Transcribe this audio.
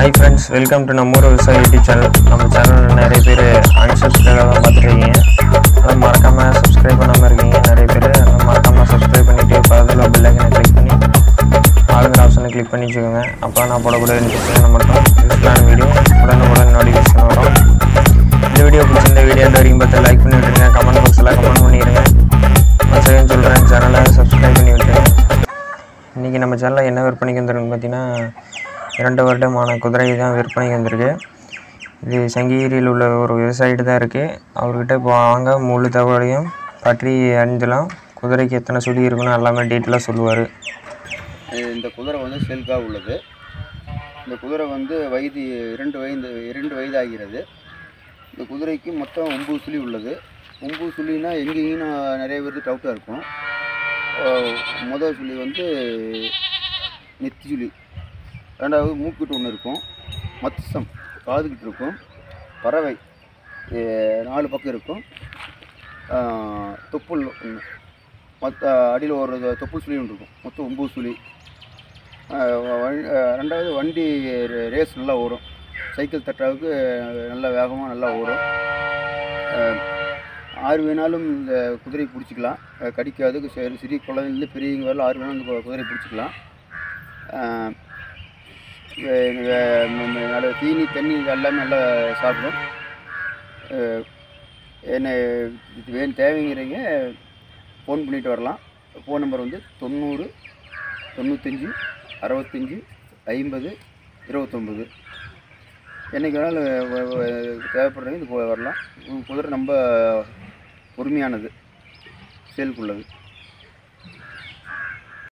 hi friends welcome to நம்ம ஊர் விவசாய யூடியூப் சேனல் நம்ம சேனல் நிறைய பேர் அன்சப்ஸ்கிரைபாக தான் பார்த்துருக்கீங்க அதெல்லாம் மறக்காமல் சப்ஸ்கிரைப் பண்ணாமல் இருக்கீங்க நிறைய பேர் அதெல்லாம் மறக்காமல் சப்ஸ்கிரைப் பண்ணிவிட்டு பக்கத்தில் பெல்லைக்கனை கிளிக் பண்ணி ஆளுங்கிற ஆப்ஷனை கிளிக் பண்ணி வச்சுக்கோங்க அப்போ நான் போடக்கூடிய இன்ட்ரெஸ்டான மட்டும் யூஸ்ஃபுல்லான வீடியோ உடனுக்குடன் நோட்டிஃபிகேஷன் வரும் இந்த வீடியோ பிடிச்சிருந்த வீடியோ வரைக்கும் பார்த்து லைக் பண்ணி விட்டுருங்க கமெண்ட் பாக்ஸில் கமெண்ட் பண்ணிடுங்க மற்றவங்க சொல்கிறேன் சேனலை சப்ஸ்கிரைப் பண்ணி விட்டுருங்க இன்றைக்கி நம்ம சேனலில் என்ன விற்பனைக்கு வந்திருக்குன்னு பார்த்தீங்கன்னா இரண்டு வருடமான குதிரை தான் விற்பனைக்கு வந்திருக்கு இது சங்ககிரியில் உள்ள ஒரு விவசாயிட்டு தான் இருக்குது அவர்கிட்ட இப்போ வாங்க முழு தகவலையும் பற்றி அறிஞ்சலாம் குதிரைக்கு எத்தனை சுழி இருக்குன்னு எல்லாமே டீட்டெயிலாக சொல்லுவார் இந்த குதிரை வந்து செல்காக உள்ளது இந்த குதிரை வந்து வயது இரண்டு வயது இரண்டு வயது ஆகிறது இந்த குதிரைக்கு மொத்தம் ஒம்பது சுழி உள்ளது ஒம்பது சுழினா எங்கேயும் நிறைய பேருக்கு டவுட்டாக இருக்கும் அஹ் முதல் சுழி வந்து நெத்தி சுழி ரெண்டாவது மூக்கிட்டு ஒன்று இருக்கும் மத்சம் காதுகிட்டு இருக்கும் பறவை அஹ் நாலு பக்கம் இருக்கும் அஹ் தொப்புள் ஒன்று மற்ற அடியில் ஒரு தொப்புள் சுழி ஒன்று இருக்கும் மொத்தம் ஒம்பது சுழி அஹ் வ- அஹ் ரெண்டாவது வண்டி ரே- ரேஸ் நல்லா ஓடும் சைக்கிள் தட்டாவுக்கு நல்லா வேகமாக நல்லா ஓடும் அஹ் ஆறு வேணாலும் இந்த குதிரை பிடிச்சிக்கலாம் அஹ் கடிக்காது சரி சிறிய குழந்தைலேருந்து பெரியவங்க வரல ஆறு வேணாலும் இந்த கு- குதிரை பிடிச்சிக்கலாம் அஹ் வே- வே- ம- ம- நல்ல தீனி தண்ணி இது எல்லாமே நல்லா சாப்பிடும் அஹ் என்ன இது வேணும் தேவைங்கிறீங்க ஃபோன் பண்ணிட்டு வரலாம் ஃபோன் நம்பர் வந்து தொண்ணூறு தொண்ணூத்தஞ்சு அறுபத்தஞ்சி ஐம்பது இருபத்தொம்பது என்றைக்கு வேணாலும் வ- வ- தேவைப்படுறவங்க இது போ- வரலாம் உம் குதிரை ரொம்ப பொறுமையானது சேலுக்குள்ளது